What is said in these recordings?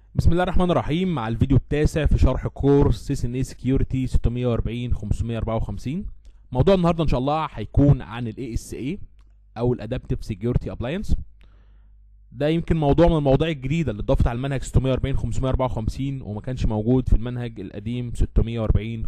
بسم الله الرحمن الرحيم مع الفيديو التاسع في شرح كورس سي اس ان اي سكيورتي 640 554 موضوع النهارده ان شاء الله هيكون عن الاي اس اي او الادابتيف سكيورتي ابلاينس ده يمكن موضوع من المواضيع الجديده اللي اتضافت على المنهج 640 554 وما كانش موجود في المنهج القديم 640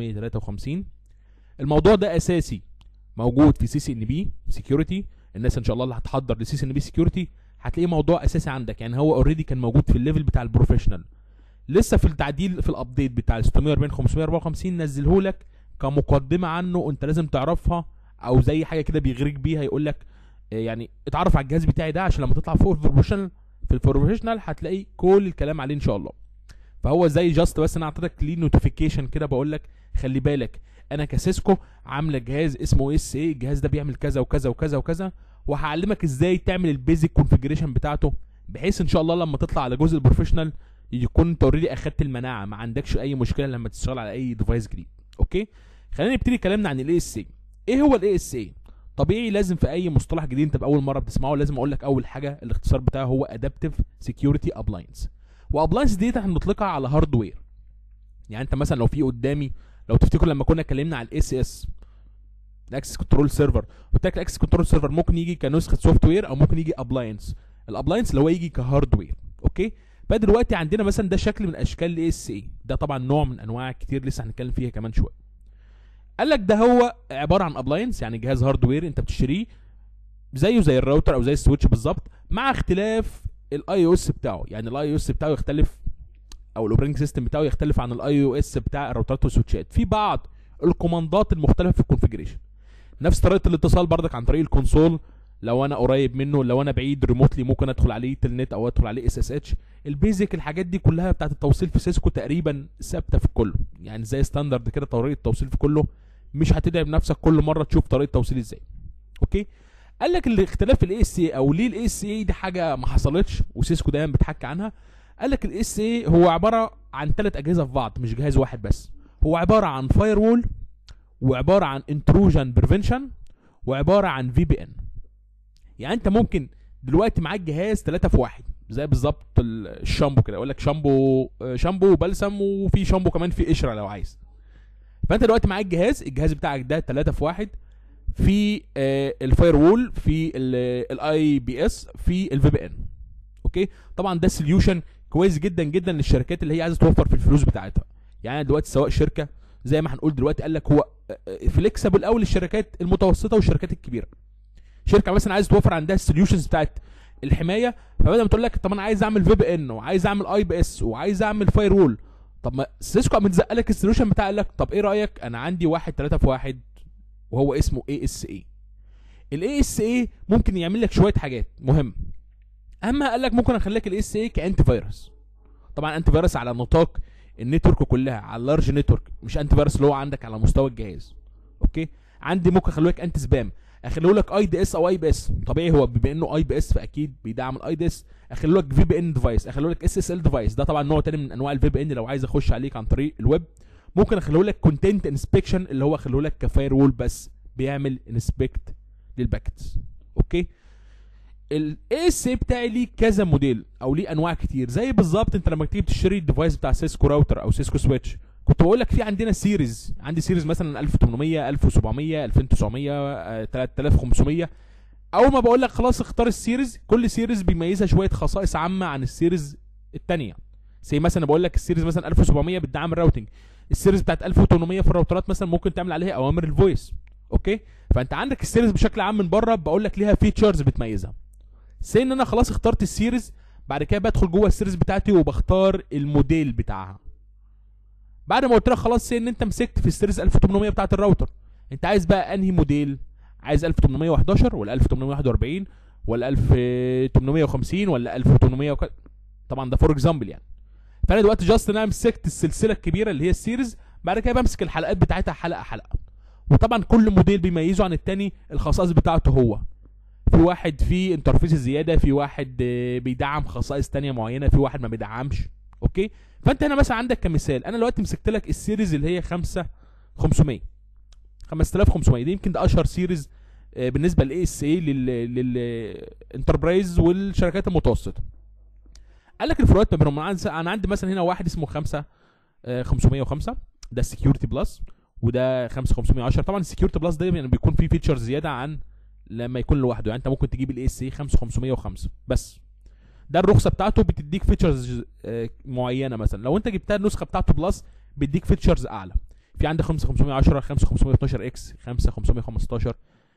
553 الموضوع ده اساسي موجود في سي سي ان بي سكيورتي الناس ان شاء الله اللي هتحضر لسي سي ان بي سكيورتي هتلاقيه موضوع اساسي عندك يعني هو اوريدي كان موجود في الليفل بتاع البروفيشنال لسه في التعديل في الابديت بتاع 640 554 نزله لك كمقدمه عنه انت لازم تعرفها او زي حاجه كده بيغريك بيها يقول لك يعني اتعرف على الجهاز بتاعي ده عشان لما تطلع فوق البروفيشنال في البروفيشنال هتلاقي كل الكلام عليه ان شاء الله فهو زي جاست بس انا اعطيتك ليه نوتيفيكيشن كده بقول لك خلي بالك انا كسيسكو عامله جهاز اسمه اس اي الجهاز ده بيعمل كذا وكذا وكذا وكذا وهعلمك ازاي تعمل البيزك كونفيجريشن بتاعته بحيث ان شاء الله لما تطلع على جزء البروفيشنال يكون انت اوريدي اخدت المناعه ما عندكش اي مشكله لما تشتغل على اي ديفايس جديد اوكي خلينا نبتدي كلامنا عن الاي اس اي ايه هو الاي اس اي طبيعي لازم في اي مصطلح جديد انت باول مره بتسمعه لازم اقول لك اول حاجه الاختصار بتاعه هو ادابتيف سكيورتي ابلاينس وابلاينس دي احنا بنطلقها على هاردوير يعني انت مثلا لو في قدامي لو تفتكروا لما كنا اتكلمنا على الاس اس الاكسس كنترول سيرفر قلت لك الاكسس كنترول سيرفر ممكن يجي كنسخه سوفت وير او ممكن يجي ابلاينس الابلاينس اللي هو يجي كهاردوير اوكي فدلوقتي عندنا مثلا ده شكل من اشكال الاي اس اي ده طبعا نوع من انواع كتير لسه هنتكلم فيها كمان شويه قال لك ده هو عباره عن ابلاينس يعني جهاز هاردوير انت بتشتريه زيه زي الراوتر او زي السويتش بالظبط مع اختلاف الاي او اس بتاعه يعني الاي او اس بتاعه يختلف او الاوبرينج سيستم بتاعه يختلف عن الاي او اس بتاع الراوترات والسويتشات في بعض الكوماندات المختلفه في الكونفيجريشن نفس طريقه الاتصال بردك عن طريق الكونسول لو انا قريب منه لو انا بعيد ريموتلي ممكن ادخل عليه تلنت او ادخل عليه اس اس اتش البيزك الحاجات دي كلها بتاعت التوصيل في سيسكو تقريبا ثابته في كله يعني زي ستاندرد كده طريقه التوصيل في كله مش هتتعب نفسك كل مره تشوف طريقه التوصيل ازاي اوكي قال لك الاختلاف في الاي اس اي او ليه الاي اس اي دي حاجه ما حصلتش وسيسكو دايما بتحكي عنها قال لك الاس اي هو عباره عن ثلاث اجهزه في بعض مش جهاز واحد بس هو عباره عن فاير وول وعباره عن انتروجن بريفنشن وعباره عن في بي ان يعني انت ممكن دلوقتي معاك جهاز 3 في واحد زي بالظبط الشامبو كده يقول لك شامبو شامبو وبلسم وفي شامبو كمان في قشره لو عايز فانت دلوقتي معاك جهاز الجهاز بتاعك ده 3 في واحد في الفاير وول في الاي بي اس في الفي بي ان اوكي طبعا ده سوليوشن كويس جدا جدا للشركات اللي هي عايزه توفر في الفلوس بتاعتها يعني دلوقتي سواء شركه زي ما هنقول دلوقتي قال لك هو فليكسبل قوي للشركات المتوسطه والشركات الكبيره شركه مثلا عايزه توفر عندها السوليوشنز بتاعت الحمايه فبدل ما تقول لك طب انا عايز اعمل في بي ان وعايز اعمل اي بي اس وعايز اعمل فاير وول طب ما سيسكو قام متزق لك السوليوشن بتاع قال لك طب ايه رايك انا عندي واحد 3 في واحد وهو اسمه اي اس اي الاي اس اي ممكن يعمل لك شويه حاجات مهم اما قال لك ممكن اخلي لك الاي اس اي كانتي فيروس طبعا انتي فيروس على نطاق النتورك كلها على اللارج نتورك مش انتي فيروس اللي هو عندك على مستوى الجهاز اوكي عندي ممكن اخليه لك انتي سبام اخليه لك اي دي اس او اي بي اس طبيعي هو بما انه اي بي اس فاكيد بيدعم الاي دي اس اخليه لك في بي ان ديفايس اخليه لك اس اس ال ديفايس ده طبعا نوع تاني من انواع الفي بي ان لو عايز اخش عليك عن طريق الويب ممكن اخليه لك كونتنت انسبكشن اللي هو اخليه لك كفاير وول بس بيعمل انسبكت للباكتس اوكي الاي اس اي بتاعي ليه كذا موديل او ليه انواع كتير زي بالظبط انت لما تيجي تشتري الديفايس بتاع سيسكو راوتر او سيسكو سويتش كنت بقول لك في عندنا سيريز عندي سيريز مثلا 1800 1700 2900 3500 اول ما بقول لك خلاص اختار السيريز كل سيريز بيميزها شويه خصائص عامه عن السيريز الثانيه زي مثلا بقول لك السيريز مثلا 1700 بتدعم الراوتنج السيريز بتاعت 1800 في الراوترات مثلا ممكن تعمل عليها اوامر الفويس اوكي فانت عندك السيريز بشكل عام من بره بقول لك ليها فيتشرز بتميزها سي ان انا خلاص اخترت السيريز بعد كده بدخل جوه السيريز بتاعتي وبختار الموديل بتاعها بعد ما قلت لك خلاص سي ان انت مسكت في السيريز 1800 بتاعت الراوتر انت عايز بقى انهي موديل عايز 1811 ولا 1841 ولا 1850 ولا 1800 وك... طبعا ده فور اكزامبل يعني فانا دلوقتي جاست انا مسكت السلسله الكبيره اللي هي السيريز بعد كده بمسك الحلقات بتاعتها حلقه حلقه وطبعا كل موديل بيميزه عن التاني الخصائص بتاعته هو في واحد فيه انترفيس زياده في واحد بيدعم خصائص تانية معينه في واحد ما بيدعمش اوكي فانت هنا مثلا عندك كمثال انا دلوقتي مسكت لك السيريز اللي هي 5 500 5500 دي يمكن ده اشهر سيريز بالنسبه للاي اس اي للانتربرايز والشركات المتوسطه قال لك الفروقات ما بينهم انا عندي- انا عندي مثلا هنا واحد اسمه 5 505 ده السكيورتي بلس وده 5510 طبعا السكيورتي بلس ده يعني بيكون فيه فيتشرز زياده عن لما يكون لوحده يعني انت ممكن تجيب الاي اس اي 5505 بس ده الرخصه بتاعته بتديك فيتشرز معينه مثلا لو انت جبتها النسخه بتاعته بلس بيديك فيتشرز اعلى في عندك 5510 5512 اكس 5515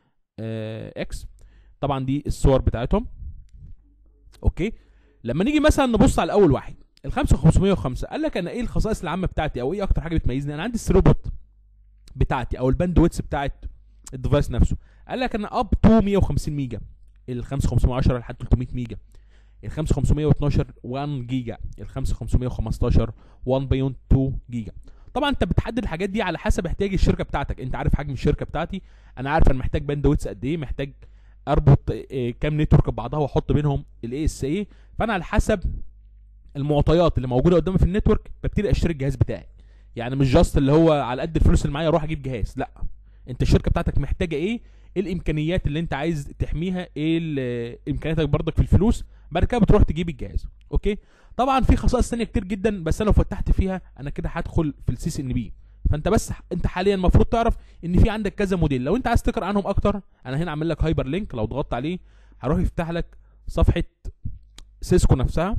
اكس طبعا دي الصور بتاعتهم اوكي لما نيجي مثلا نبص على اول واحد ال 5505 قال لك انا ايه الخصائص العامه بتاعتي او ايه اكتر حاجه بتميزني انا عندي الثروبوت بتاعتي او الباند ويتس بتاعت الديفايس نفسه قال لك انا اب تو 150 ميجا ال 5510 لحد 300 ميجا ال 5512 1 جيجا ال 5515 1.2 جيجا طبعا انت بتحدد الحاجات دي على حسب احتياج الشركه بتاعتك انت عارف حجم الشركه بتاعتي انا عارف انا محتاج باند ويتس قد ايه محتاج اربط اه، كام نتورك ببعضها واحط بينهم الاي اس اي فانا على حسب المعطيات اللي موجوده قدامي في النتورك ببتدي اشتري الجهاز بتاعي يعني مش جاست اللي هو على قد الفلوس اللي معايا اروح اجيب جهاز لا انت الشركه بتاعتك محتاجه ايه ايه الامكانيات اللي انت عايز تحميها ايه ال- امكانياتك برضك في الفلوس بعد كده بتروح تجيب الجهاز اوكي طبعا في خصائص ثانيه كتير جدا بس انا لو فتحت فيها انا كده هدخل في السي سي ان بي فانت بس انت حاليا المفروض تعرف ان في عندك كذا موديل لو انت عايز تقرا عنهم اكتر انا هنا عامل لك هايبر لينك لو ضغطت عليه هروح يفتح لك صفحه سيسكو نفسها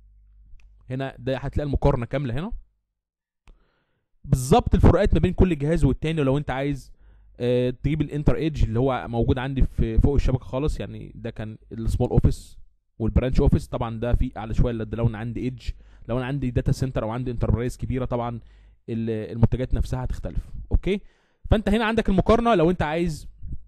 هنا ده هتلاقي المقارنه كامله هنا بالظبط الفروقات ما بين كل جهاز والتاني ولو انت عايز آه، تجيب الانتر ايدج اللي هو موجود عندي في فوق الشبكه خالص يعني ده كان السمول اوفيس والبرانش اوفيس طبعا ده في اعلى شويه ده لو انا عندي ايدج لو انا عندي داتا سنتر او عندي انتربرايز كبيره طبعا ال- المنتجات نفسها هتختلف اوكي فانت هنا عندك المقارنه لو انت عايز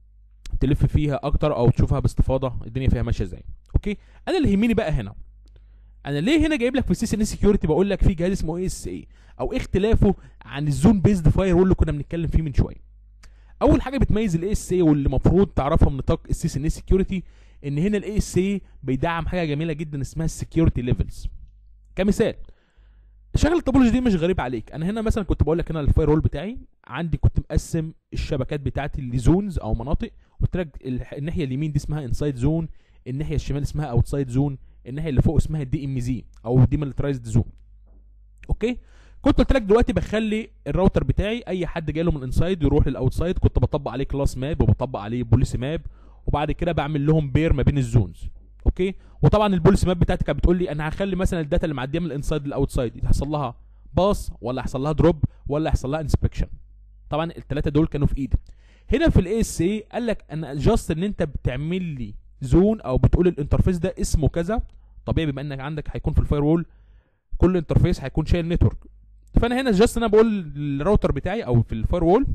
تلف فيها اكتر او تشوفها باستفاضه الدنيا فيها ماشيه ازاي اوكي انا اللي يهمني بقى هنا انا ليه هنا جايب لك في السي سي ان سكيورتي بقول لك في جهاز اسمه اي اس اي او ايه اختلافه عن الزون بيزد فاير وول اللي كنا بنتكلم فيه من شويه اول حاجه بتميز الاي اس اي واللي المفروض تعرفها من نطاق السي سي ان سكيورتي ان هنا الاي اس اي بيدعم حاجه جميله جدا اسمها السكيورتي ليفلز كمثال شغل التوبولوجي دي مش غريب عليك انا هنا مثلا كنت بقول لك هنا الفاير وول بتاعي عندي كنت مقسم الشبكات بتاعتي لزونز او مناطق قلت لك ال- الناحيه اليمين دي اسمها انسايد زون الناحيه الشمال اسمها اوتسايد زون الناحيه اللي فوق اسمها الدي ام زي او ديميلترايزد زون اوكي كنت قلت لك دلوقتي بخلي الراوتر بتاعي اي حد جاي له من انسايد يروح للاوتسايد كنت بطبق عليه كلاس ماب وبطبق عليه بوليسي ماب وبعد كده بعمل لهم بير ما بين الزونز اوكي وطبعا البوليسي ماب بتاعتي كانت بتقول لي انا هخلي مثلا الداتا اللي معديه من الانسايد للاوتسايد يحصل لها باص ولا يحصل لها دروب ولا يحصل لها انسبكشن طبعا الثلاثه دول كانوا في ايدي هنا في الاي اس اي قال لك انا جاست ان انت بتعمل لي زون او بتقول الانترفيس ده اسمه كذا طبيعي بما انك عندك هيكون في الفاير وول كل انترفيس هيكون شايل نتورك فانا هنا جاست انا بقول للراوتر بتاعي او في الفاير وول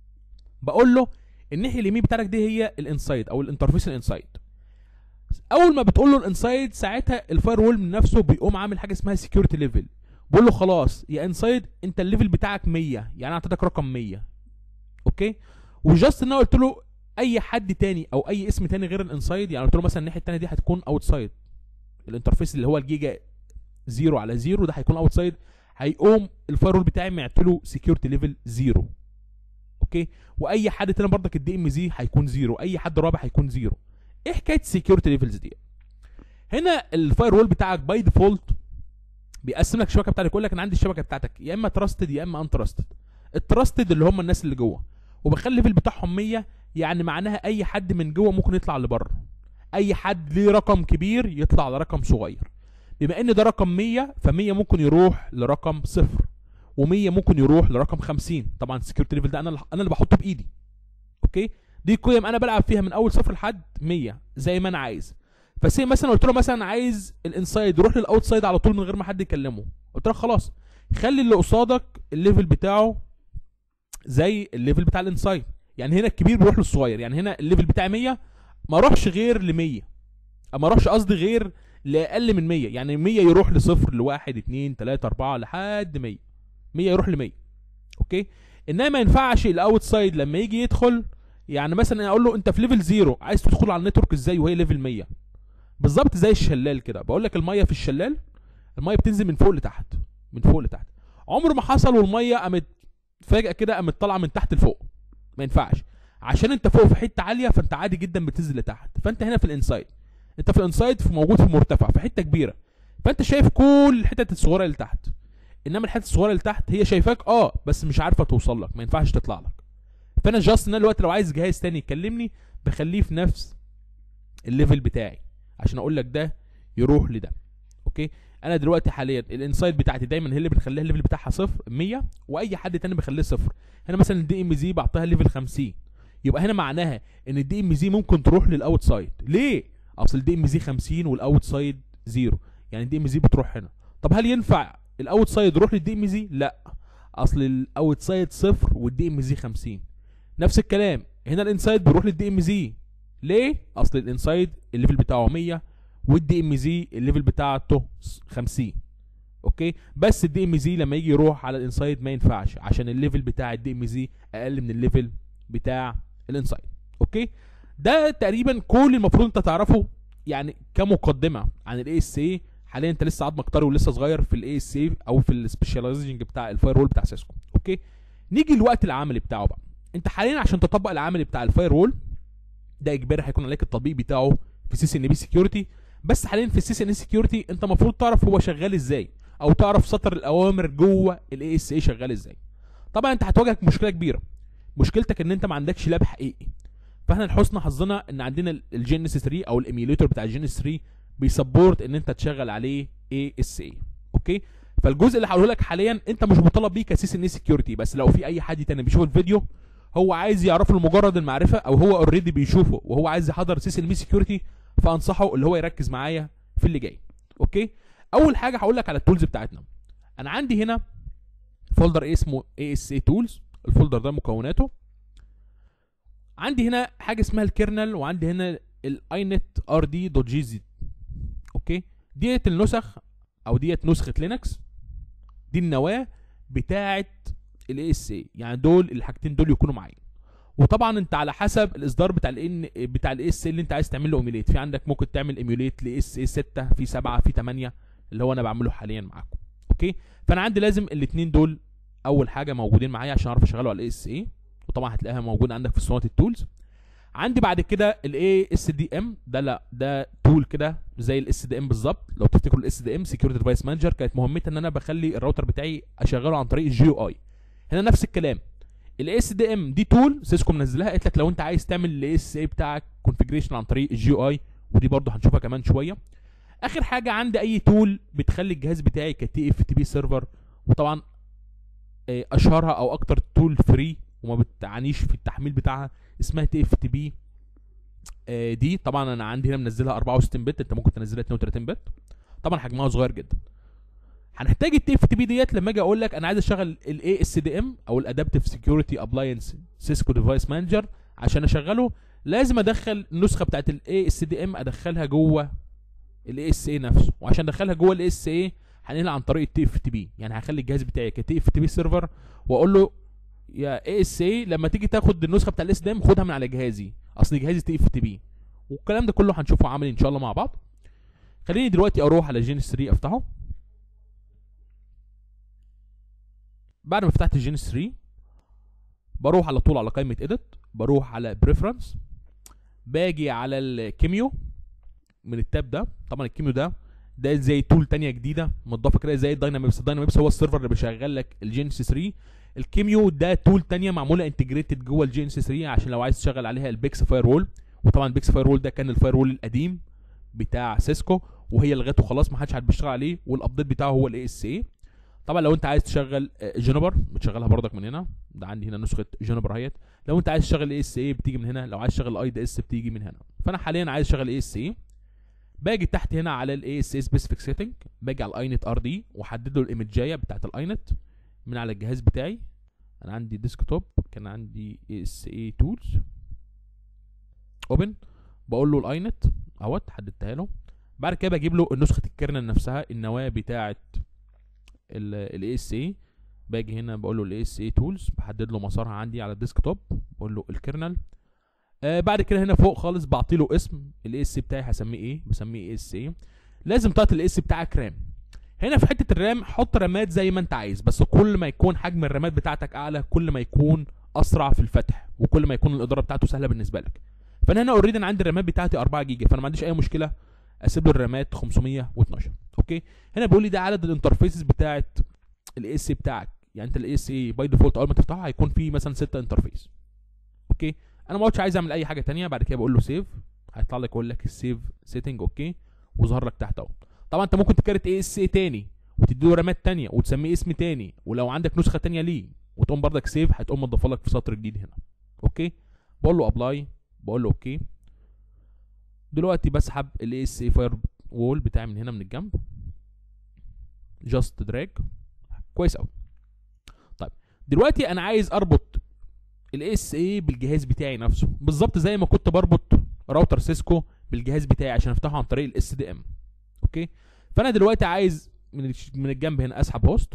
بقول له الناحيه اليمين بتاعتك دي هي الانسايد او الانترفيس الانسايد اول ما بتقول له الانسايد ساعتها الفاير وول من نفسه بيقوم عامل حاجه اسمها سكيورتي ليفل بقول له خلاص يا انسايد انت الليفل بتاعك 100 يعني انا اعطيتك رقم 100 اوكي وجاست ان انا قلت له اي حد تاني او اي اسم تاني غير الانسايد يعني قلت له مثلا الناحيه التانيه دي هتكون اوتسايد الانترفيس اللي هو الجيجا زيرو على زيرو ده هيكون اوتسايد هيقوم الفاير بتاعي معت له سكيورتي ليفل زيرو اوكي واي حد تاني برضك الدي ام زي هيكون زيرو اي حد رابع هيكون زيرو ايه حكايه السكيورتي ليفلز دي هنا الفاير وول بتاعك باي ديفولت بيقسم لك الشبكه بتاعتك يقول لك انا عندي الشبكه بتاعتك يا اما تراستد يا اما ان تراستد التراستد اللي هم الناس اللي جوه وبخلي الليفل بتاعهم 100 يعني معناها اي حد من جوه ممكن يطلع لبره اي حد ليه رقم كبير يطلع على رقم صغير بما ان ده رقم 100 ف100 ممكن يروح لرقم صفر و100 ممكن يروح لرقم 50 طبعا السكيورتي ليفل ده انا اللي- انا اللي بحطه بايدي اوكي دي قيم انا بلعب فيها من اول صفر لحد 100 زي ما انا عايز فسي مثلا قلت له مثلا عايز الانسايد يروح للاوتسايد على طول من غير ما حد يكلمه قلت له خلاص خلي اللي قصادك الليفل بتاعه زي الليفل بتاع الانسايد يعني هنا الكبير بيروح للصغير يعني هنا الليفل بتاعي 100 ما اروحش غير ل 100 ما اروحش قصدي غير لاقل من 100 يعني 100 يروح لصفر لواحد اتنين تلاتة اربعة لحد 100 100 يروح ل 100 اوكي انما ما ينفعش الاوت سايد لما يجي يدخل يعني مثلا اقول له انت في ليفل زيرو عايز تدخل على النتورك ازاي وهي ليفل 100 بالظبط زي الشلال كده بقول لك الميه في الشلال الميه بتنزل من فوق لتحت من فوق لتحت عمر ما حصل والميه قامت فجاه كده قامت طالعه من تحت لفوق ما ينفعش عشان انت فوق في حته عاليه فانت عادي جدا بتنزل لتحت فانت هنا في الانسايد انت في الانسايد في موجود في مرتفع في حته كبيره فانت شايف كل الحتت الصغيره اللي تحت انما الحتت الصغيره اللي تحت هي شايفاك اه بس مش عارفه توصل لك ما ينفعش تطلع لك فانا جاست ان أنا دلوقتي لو عايز جهاز تاني يكلمني بخليه في نفس الليفل بتاعي عشان اقول لك ده يروح لده اوكي انا دلوقتي حاليا الانسايد بتاعتي دايما هي اللي بنخليها الليفل بتاعها صفر 100 واي حد تاني بخليه صفر هنا مثلا الدي ام زي بعطيها ليفل 50 يبقى هنا معناها ان الدي ام زي ممكن تروح للاوت سايد ليه اصل الدي ام زي 50 والاوت سايد زيرو يعني الدي ام زي بتروح هنا طب هل ينفع الاوت سايد يروح للدي ام زي لا اصل الاوت سايد صفر والدي ام زي 50 نفس الكلام هنا الانسايد بيروح للدي ام زي ليه اصل الانسايد الليفل بتاعه 100 والدي ام زي الليفل بتاعته 50 اوكي بس الدي ام زي لما يجي يروح على الانسايد ما ينفعش عشان الليفل بتاع الدي ام زي اقل من الليفل بتاع الانسايد اوكي ده تقريبا كل المفروض انت تعرفه يعني كمقدمه عن الاي اس اي حاليا انت لسه عضمك طري ولسه صغير في الاي اس اي او في السبيشاليزنج بتاع الفاير وول بتاع سيسكو اوكي نيجي الوقت العملي بتاعه بقى انت حاليا عشان تطبق العملي بتاع الفاير وول ده اجباري هيكون عليك التطبيق بتاعه في سي سي ان بي سكيورتي بس حاليا في السي سي ان سكيورتي انت المفروض تعرف هو شغال ازاي او تعرف سطر الاوامر جوه الاي اس اي شغال ازاي طبعا انت هتواجهك مشكله كبيره مشكلتك ان انت ما عندكش لاب حقيقي فاحنا لحسن حظنا ان عندنا الجينيس 3 او الايميوليتور بتاع الجينيس 3 بيسبورت ان انت تشغل عليه اي اس اي اوكي فالجزء اللي هقوله لك حاليا انت مش مطالب بيه كسيس ان سكيورتي بس لو في اي حد تاني بيشوف الفيديو هو عايز يعرفه لمجرد المعرفه او هو اوريدي بيشوفه وهو عايز يحضر سيس ان سكيورتي فانصحه اللي هو يركز معايا في اللي جاي اوكي اول حاجه هقول لك على التولز بتاعتنا انا عندي هنا فولدر اسمه اي اس اي تولز الفولدر ده مكوناته عندي هنا حاجه اسمها الكيرنل وعندي هنا الاينت ار دي دوت جي زد اوكي ديت النسخ او ديت نسخه لينكس دي النواه بتاعه الاي اس اي يعني دول الحاجتين دول يكونوا معايا وطبعا انت على حسب الاصدار بتاع الان بتاع الاي اس اي اللي انت عايز تعمل له ايميوليت في عندك ممكن تعمل ايميوليت لاس اي 6 في 7 في 8 اللي هو انا بعمله حاليا معاكم اوكي فانا عندي لازم الاثنين دول اول حاجه موجودين معايا عشان اعرف اشغله على الاي اس اي وطبعا هتلاقيها موجوده عندك في صناعه التولز عندي بعد كده الاي اس دي ام ده لا ده تول كده زي الاس دي ام بالظبط لو تفتكروا الاس دي ام سكيورتي ديفايس مانجر كانت مهمتها ان انا بخلي الراوتر بتاعي اشغله عن طريق الجي او اي هنا نفس الكلام الاس دي ام دي تول سيسكو منزلها قالت لك لو انت عايز تعمل الاس اي بتاعك كونفيجريشن عن طريق الجي او اي ودي برضه هنشوفها كمان شويه اخر حاجه عندي اي تول بتخلي الجهاز بتاعي كتي اف تي بي سيرفر وطبعا آه، اشهرها او اكتر تول فري وما بتعانيش في التحميل بتاعها اسمها تي اف تي بي دي طبعا انا عندي هنا منزلها 64 بت انت ممكن تنزلها 32 بت طبعا حجمها صغير جدا هنحتاج التي اف تي بي ديت لما اجي اقول لك انا عايز اشغل الاي اس دي ام او الادابتيف سكيورتي ابلاينس سيسكو ديفايس مانجر عشان اشغله لازم ادخل النسخه بتاعت الاي اس دي ام ادخلها جوه الاي اس اي نفسه وعشان ادخلها جوه الاي اس اي هنقلها عن طريق التي اف تي بي يعني هخلي الجهاز بتاعي كتي اف تي بي سيرفر واقول له يا اي اس اي لما تيجي تاخد النسخه بتاع الاس دي ام خدها من على جهازي اصل جهازي تي اف تي بي والكلام ده كله هنشوفه عملي ان شاء الله مع بعض خليني دلوقتي اروح على جينيس 3 افتحه بعد ما فتحت الجينيس 3 بروح على طول على قائمه اديت بروح على بريفرنس باجي على الكيميو من التاب ده طبعا الكيميو ده ده زي تول تانية جديده مضافه كده زي الداينامكس الداينامكس هو السيرفر اللي بيشغل لك الجينيس 3 الكيميو ده تول تانية معموله انتجريتد جوه الجينيس 3 عشان لو عايز تشغل عليها البيكس فاير وول وطبعا البيكس فاير وول ده كان الفاير وول القديم بتاع سيسكو وهي لغته خلاص ما حدش بيشتغل عليه والابديت بتاعه هو الاي اس اي طبعا لو انت عايز تشغل آه، جينيبر بتشغلها برضك من هنا ده عندي هنا نسخه جينيبر اهيت لو انت عايز تشغل اي اس اي بتيجي من هنا لو عايز تشغل اي دي اس بتيجي من هنا فانا حاليا عايز اشغل اي اس اي باجي تحت هنا على الاي اس اي سبيسيفيك سيتنج باجي على الاينت ار دي واحدد له الايمجايه بتاعت الاينت من على الجهاز بتاعي انا عندي ديسكتوب كان عندي اي اس اي تولز اوبن بقول له الاينت اهوت حددتها له بعد كده بجيب له نسخه الكيرنل نفسها النواه بتاعه الاي اس اي باجي هنا بقول له الاي اس اي تولز بحدد له مسارها عندي على الديسكتوب بقول له الكيرنل آه بعد كده هنا فوق خالص بعطي له اسم الاي اس بتاعي هسميه ايه بسميه اي اس اي لازم تحط الاي اس بتاعك رام هنا في حته الرام حط رامات زي ما انت عايز بس كل ما يكون حجم الرامات بتاعتك اعلى كل ما يكون اسرع في الفتح وكل ما يكون الاداره بتاعته سهله بالنسبه لك فانا هنا اوريدي انا عندي الرامات بتاعتي 4 جيجا فانا ما عنديش اي مشكله اسيب له الرامات 512 اوكي اوكي هنا بيقول لي ده عدد الانترفيسز بتاعت الاي اس بتاعك يعني انت الاي اس اي باي ديفولت اول ما تفتحه هيكون فيه مثلا 6 انترفيس اوكي انا ما قلتش عايز اعمل اي حاجه تانية بعد كده بقول له سيف هيطلع لك يقول لك السيف سيتنج اوكي وظهر لك تحت اهو طبعا انت ممكن تكرت اي اس اي تاني وتديله رامات تانية وتسميه اسم تاني ولو عندك نسخه تانية ليه وتقوم بردك سيف هتقوم مضيفه لك في سطر جديد هنا اوكي بقول له ابلاي بقول له اوكي دلوقتي بسحب الاي اس اي فاير وول بتاعي من هنا من الجنب جاست دراج كويس قوي طيب دلوقتي انا عايز اربط الاي اس اي بالجهاز بتاعي نفسه بالظبط زي ما كنت بربط راوتر سيسكو بالجهاز بتاعي عشان افتحه عن طريق الاس دي ام اوكي فانا دلوقتي عايز من الش- من الجنب هنا اسحب هوست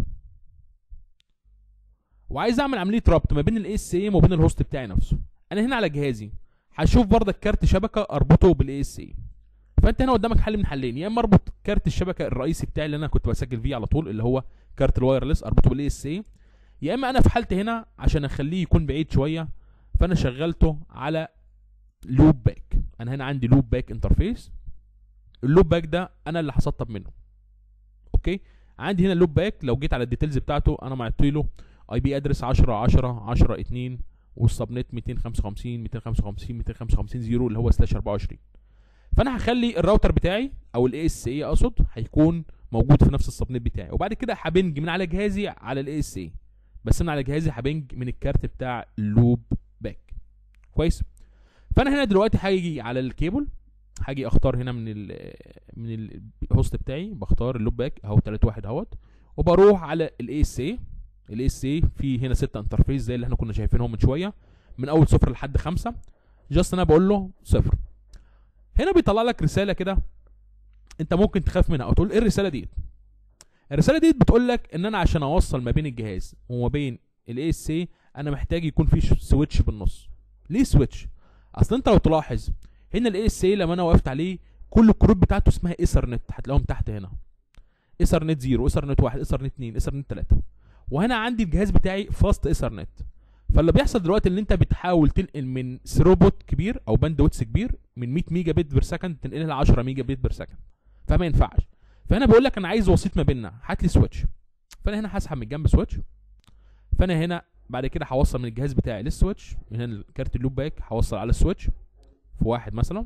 وعايز اعمل عمليه ربط ما بين الاي اس اي وما بين الهوست بتاعي نفسه انا هنا على جهازي هشوف برضك كارت شبكه اربطه بالاي اس اي فانت هنا قدامك حل من حلين يا اما اربط كارت الشبكه الرئيسي بتاعي اللي انا كنت بسجل فيه على طول اللي هو كارت الوايرلس اربطه بالاي اس اي يا اما انا في حالتي هنا عشان اخليه يكون بعيد شويه فانا شغلته على لوب باك انا هنا عندي لوب باك انترفيس اللوب باك ده انا اللي هسطب منه اوكي عندي هنا اللوب باك لو جيت على الديتيلز بتاعته انا معطي له اي بي ادرس 10 10 10 2 والسبنت 255 255 255 0 اللي هو سلاش 24 فانا هخلي الراوتر بتاعي او الاي اس اي اقصد هيكون موجود في نفس السبنت بتاعي وبعد كده هبنج من على جهازي على الاي اس اي بس انا على جهازي هبنج من الكارت بتاع اللوب باك كويس فانا هنا دلوقتي هاجي على الكيبل هاجي اختار هنا من ال من الهوست بتاعي بختار اللوب باك اهو 3 1 اهوت وبروح على الاي اس اي الاي اس اي في هنا ستة انترفيس زي اللي احنا كنا شايفينهم من شويه من اول صفر لحد خمسة جاست انا بقول له صفر هنا بيطلع لك رساله كده انت ممكن تخاف منها او تقول ايه الرساله ديت الرساله ديت بتقول لك ان انا عشان اوصل ما بين الجهاز وما بين الاي اس اي انا محتاج يكون في ش- سويتش بالنص ليه سويتش اصل انت لو تلاحظ هنا الاي اس اي لما انا وقفت عليه كل الكروت بتاعته اسمها ايثرنت هتلاقيهم تحت هنا ايثرنت 0 ايثرنت 1 ايثرنت 2 ايثرنت 3 وهنا عندي الجهاز بتاعي فاست ايثرنت فاللي بيحصل دلوقتي ان انت بتحاول تنقل من ثروبوت كبير او باند ويتس كبير من 100 ميجا بت بير سكند تنقلها ل 10 ميجا بت بير سكند فما ينفعش فهنا بقول لك انا عايز وسيط ما بيننا هات لي سويتش فانا هنا هسحب من الجنب سويتش فانا هنا بعد كده هوصل من الجهاز بتاعي للسويتش من هنا كارت اللوب باك هوصل على السويتش في واحد مثلا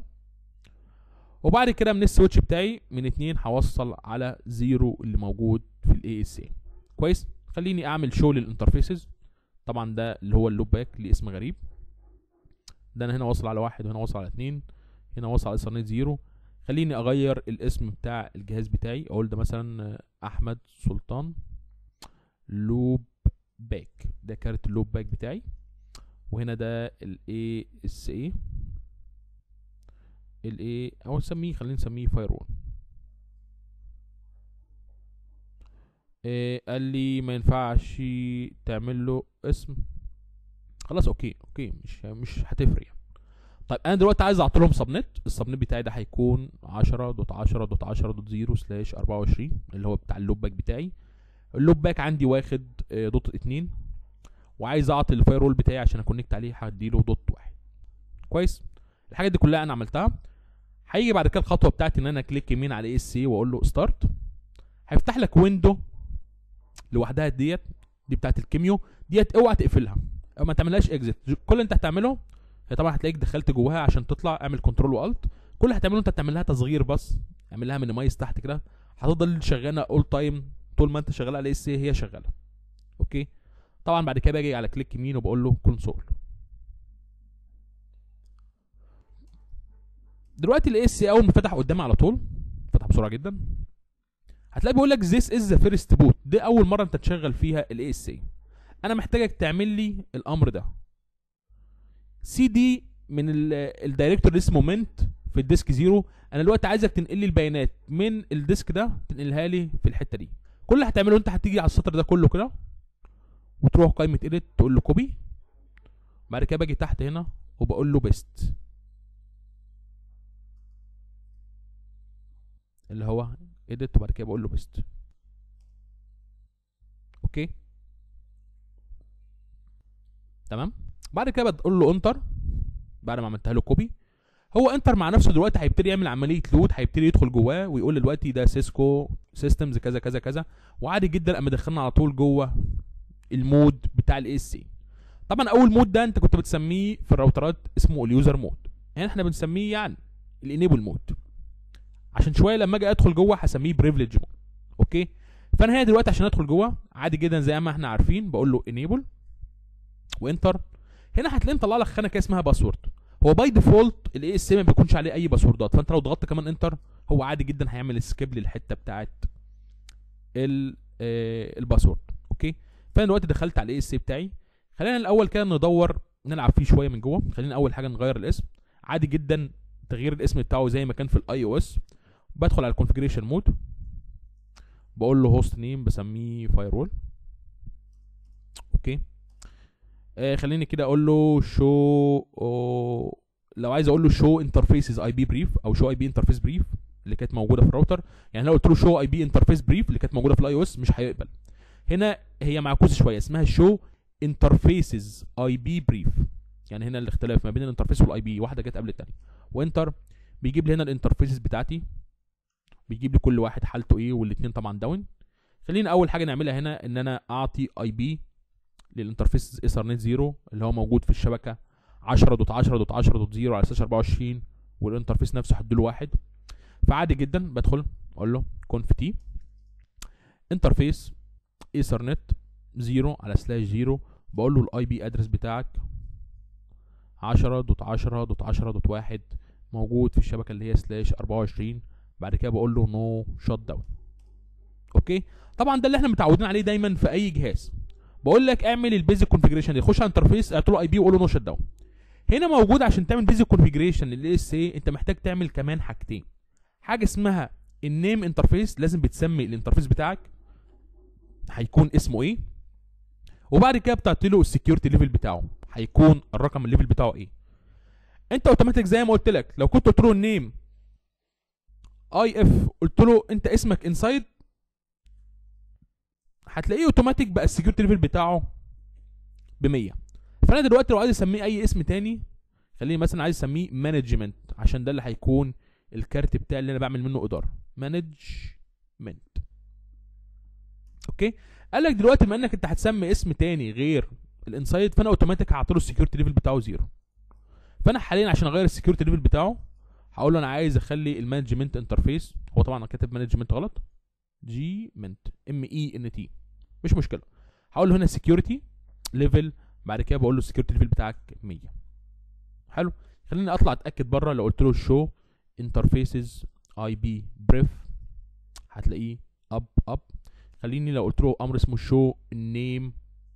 وبعد كده من السويتش بتاعي من اتنين هوصل على زيرو اللي موجود في الاي اس اي كويس خليني اعمل شو للانترفيسز طبعا ده اللي هو اللوب باك ليه اسم غريب ده انا هنا واصل على واحد وهنا واصل على اتنين هنا واصل على ايثرنت زيرو خليني اغير الاسم بتاع الجهاز بتاعي اقول ده مثلا آه، احمد سلطان لوب باك ده كارت اللوب باك بتاعي وهنا ده الاي اس اي الاي او نسميه خلينا نسميه فاير وول إيه قال لي ما ينفعش تعمل له اسم خلاص اوكي اوكي مش مش هتفرق يعني. طيب انا دلوقتي عايز اعطي لهم سبنت السبنت بتاعي ده هيكون 10 دوت 10 دوت 10 دوت 0 سلاش 24 اللي هو بتاع اللوب باك بتاعي اللوب باك عندي واخد آه، دوت 2 وعايز اعطي الفاير وول بتاعي عشان اكونكت عليه هديله دوت 1 كويس الحاجات دي كلها انا عملتها هيجي بعد كده الخطوه بتاعتي ان انا كليك يمين على اي اس سي واقول له ستارت هيفتح لك ويندو لوحدها ديت دي بتاعت الكيميو ديت اوعى تقفلها او ما تعملهاش اكزيت كل اللي انت هتعمله هي طبعا هتلاقيك دخلت جواها عشان تطلع اعمل كنترول والت كل اللي هتعمله انت هتعمل لها تصغير بس اعمل لها مينيمايز تحت كده هتفضل شغاله اول تايم طول ما انت شغال على اس هي شغاله اوكي طبعا بعد كده باجي على كليك يمين وبقول له كونسول دلوقتي الاي اس اول ما فتح قدامي على طول فتح بسرعه جدا هتلاقي بيقول لك this is the first boot دي اول مره انت تشغل فيها الاي اس اي انا محتاجك تعمل لي الامر ده سي دي من الدايركتور اللي اسمه منت في الديسك زيرو انا دلوقتي عايزك تنقل لي البيانات من الديسك ده تنقلها لي في الحته دي كل اللي هتعمله انت هتيجي على السطر ده كله كده وتروح قائمه اديت تقول له كوبي بعد كده باجي تحت هنا وبقول له بيست اللي هو اديت وبعد كده بقول له بيست اوكي تمام بعد كده بتقول له انتر بعد ما عملتها له كوبي هو انتر مع نفسه دلوقتي هيبتدي يعمل عمليه لود هيبتدي يدخل جواه ويقول لي دلوقتي ده سيسكو سيستمز كذا كذا كذا وعادي جدا قام دخلنا على طول جوه المود بتاع الاي اس سي طبعا اول مود ده انت كنت بتسميه في الراوترات اسمه اليوزر مود يعني احنا بنسميه يعني الانيبل مود عشان شويه لما اجي ادخل جوه هسميه بريفليج مود اوكي فانا هنا دلوقتي عشان ادخل جوه عادي جدا زي ما احنا عارفين بقول له انيبل وانتر هنا هتلاقي مطلع لك خانه كده اسمها باسورد هو باي ديفولت الاي اس ما بيكونش عليه اي باسوردات فانت لو ضغطت كمان انتر هو عادي جدا هيعمل سكيب للحته بتاعت ال- آه، الباسورد اوكي فانا دلوقتي دخلت على الاي اس بتاعي خلينا الاول كده ندور نلعب فيه شويه من جوه خلينا اول حاجه نغير الاسم عادي جدا تغيير الاسم بتاعه زي ما كان في الاي او اس بدخل على الكونفيجريشن مود بقول له هوست نيم بسميه فاير اوكي آه خليني كده اقول له شو أو لو عايز اقول له شو انترفيسز اي بي بريف او شو اي بي انترفيس بريف اللي كانت موجوده في الراوتر يعني لو قلت له شو اي بي انترفيس بريف اللي كانت موجوده في الاي او اس مش هيقبل هنا هي معكوسه شويه اسمها شو انترفيسز اي بي بريف يعني هنا الاختلاف ما بين الانترفيس والاي بي واحده جت قبل الثانيه وانتر بيجيب لي هنا الانترفيسز بتاعتي بيجيب لي كل واحد حالته ايه والاثنين طبعا داون خلينا اول حاجه نعملها هنا ان انا اعطي اي بي للانترفيس ايثرنت 0 اللي هو موجود في الشبكه 10.10.10.0 على سلاش 24 والانترفيس نفسه هديله واحد فعادي جدا بدخل اقول له conf t انترفيس ايثرنت 0 على سلاش 0 بقول له الاي بي ادرس بتاعك 10.10.10.1 موجود في الشبكه اللي هي سلاش 24 بعد كده بقول له نو شوت داون اوكي طبعا ده اللي احنا متعودين عليه دايما في اي جهاز بقول لك اعمل البيزك كونفيجريشن دي خش على انترفيس اعطي له اي بي وقول له نو شت داون هنا موجود عشان تعمل بيزك كونفيجريشن للاي اس اي انت محتاج تعمل كمان حاجتين حاجه اسمها النيم انترفيس لازم بتسمي الانترفيس بتاعك هيكون اسمه ايه وبعد كده بتعط له السكيورتي ليفل بتاعه هيكون الرقم الليفل بتاعه ايه انت اوتوماتيك زي ما قلت لك لو كنت قلت له النيم اي اف قلت له انت اسمك انسايد هتلاقيه اوتوماتيك بقى السكيورتي ليفل بتاعه ب 100 فانا دلوقتي لو عايز اسميه اي اسم تاني خليني مثلا عايز اسميه مانجمنت عشان ده اللي هيكون الكارت بتاعي اللي انا بعمل منه اداره مانجمنت اوكي قال لك دلوقتي بما انك انت هتسمي اسم تاني غير الانسايد فانا اوتوماتيك هعطيله السكيورتي ليفل بتاعه زيرو فانا حاليا عشان اغير السكيورتي ليفل بتاعه هقول له انا عايز اخلي المانجمنت انترفيس هو طبعا انا كاتب مانجمنت غلط جي منت ام اي ان تي مش مشكله هقول له هنا سكيورتي ليفل بعد كده بقول له السكيورتي ليفل بتاعك 100 حلو خليني اطلع اتاكد بره لو قلت له شو انترفيسز اي بي بريف هتلاقيه اب اب خليني لو قلت له امر اسمه شو النيم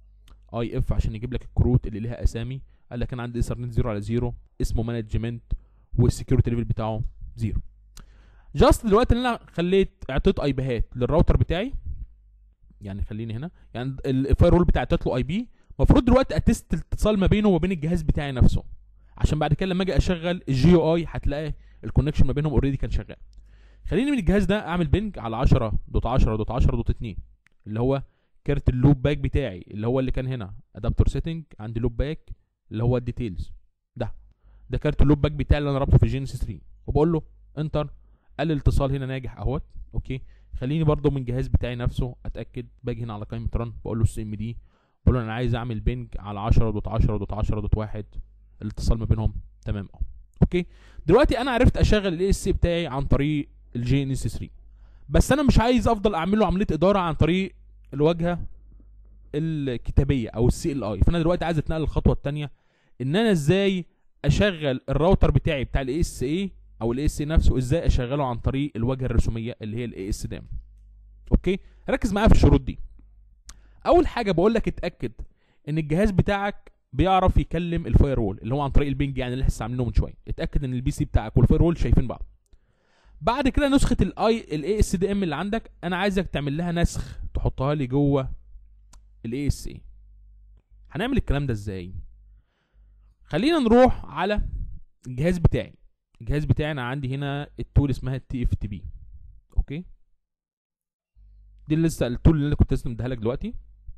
اي اف عشان يجيب لك الكروت اللي ليها اسامي قال لك انا عندي ايثرنت 0 على 0 اسمه مانجمنت والسكيورتي ليفل بتاعه 0 جاست دلوقتي اللي انا خليت اعطيت اي بيهات للراوتر بتاعي يعني خليني هنا يعني الفاير رول بتاعي اعطيت له اي بي المفروض دلوقتي اتست الاتصال ما بينه وما بين الجهاز بتاعي نفسه عشان بعد كده لما اجي اشغل الجي او اي هتلاقي الكونكشن ما بينهم اوريدي كان شغال خليني من الجهاز ده اعمل بينج على 10.10.10.2 اللي هو كارت اللوب باك بتاعي اللي هو اللي كان هنا ادابتور سيتنج عندي لوب باك اللي هو الديتيلز ده ده كارت اللوب باك بتاعي اللي انا رابطه في جينيسيس 3 وبقول له انتر قال الاتصال هنا ناجح اهوت اوكي خليني برضو من الجهاز بتاعي نفسه اتاكد باجي هنا على قائمه رن بقول له السي ام دي بقول له انا عايز اعمل بينج على 10.10.10.1 الاتصال ما بينهم تمام اهو اوكي دلوقتي انا عرفت اشغل الاي اس سي بتاعي عن طريق الجي ان اس 3 بس انا مش عايز افضل اعمل له عمليه اداره عن طريق الواجهه الكتابيه او السي ال اي فانا دلوقتي عايز اتنقل للخطوه الثانيه ان انا ازاي اشغل الراوتر بتاعي بتاع الاي اس اي او الاي اس اي نفسه ازاي اشغله عن طريق الواجهه الرسوميه اللي هي الاي اس دام اوكي ركز معايا في الشروط دي اول حاجه بقول لك اتاكد ان الجهاز بتاعك بيعرف يكلم الفاير وول اللي هو عن طريق البنج يعني اللي لسه عاملينه من شويه اتاكد ان البي سي بتاعك والفاير وول شايفين بعض بعد كده نسخه الاي الاي اس دي ام اللي عندك انا عايزك تعمل لها نسخ تحطها لي جوه الاي اس اي هنعمل الكلام ده ازاي خلينا نروح على الجهاز بتاعي الجهاز بتاعي انا عندي هنا التول اسمها التي اف تي بي اوكي دي اللي لسه التول اللي انا كنت لسه مديها لك دلوقتي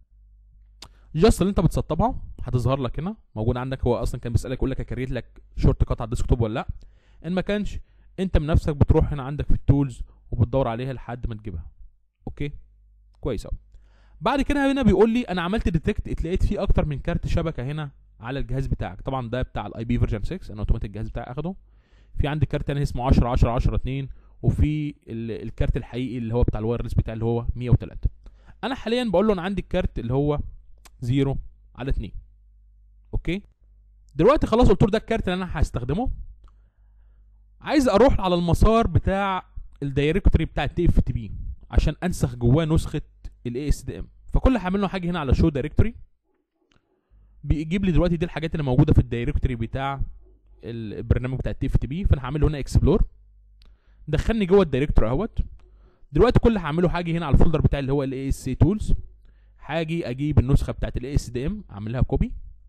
جاست اللي انت بتسطبها هتظهر لك هنا موجود عندك هو اصلا كان بيسالك يقول لك اكريت لك شورت كات على الديسكتوب ولا لا ان ما كانش انت من نفسك بتروح هنا عندك في التولز وبتدور عليها لحد ما تجيبها اوكي كويس قوي بعد كده هنا بيقول لي انا عملت ديتكت اتلقيت فيه اكتر من كارت شبكه هنا على الجهاز بتاعك طبعا ده بتاع الاي بي فيرجن 6 انا اوتوماتيك الجهاز بتاعي اخده في عندي كارت تاني اسمه 10 10 10 2 وفي ال- الكارت الحقيقي اللي هو بتاع الوايرلس بتاعي اللي هو 103 انا حاليا بقول له انا عندي الكارت اللي هو 0 على 2 اوكي دلوقتي خلاص قلت له ده الكارت اللي انا هستخدمه عايز اروح على المسار بتاع الدايركتوري بتاع التي اف تي بي عشان انسخ جواه نسخه الاي اس دي ام فكل اللي هعمل له حاجه هنا على شو دايركتوري بيجيب لي دلوقتي دي الحاجات اللي موجوده في الدايركتوري بتاع البرنامج بتاع التي اف تي بي فانا هعمل له هنا اكسبلور دخلني جوه الدايركتوري اهوت دلوقتي كل اللي هعمله حاجه هنا على الفولدر بتاعي اللي هو الاي اس سي تولز هاجي اجيب النسخه بتاعت الاي اس دي ام اعمل لها كوبي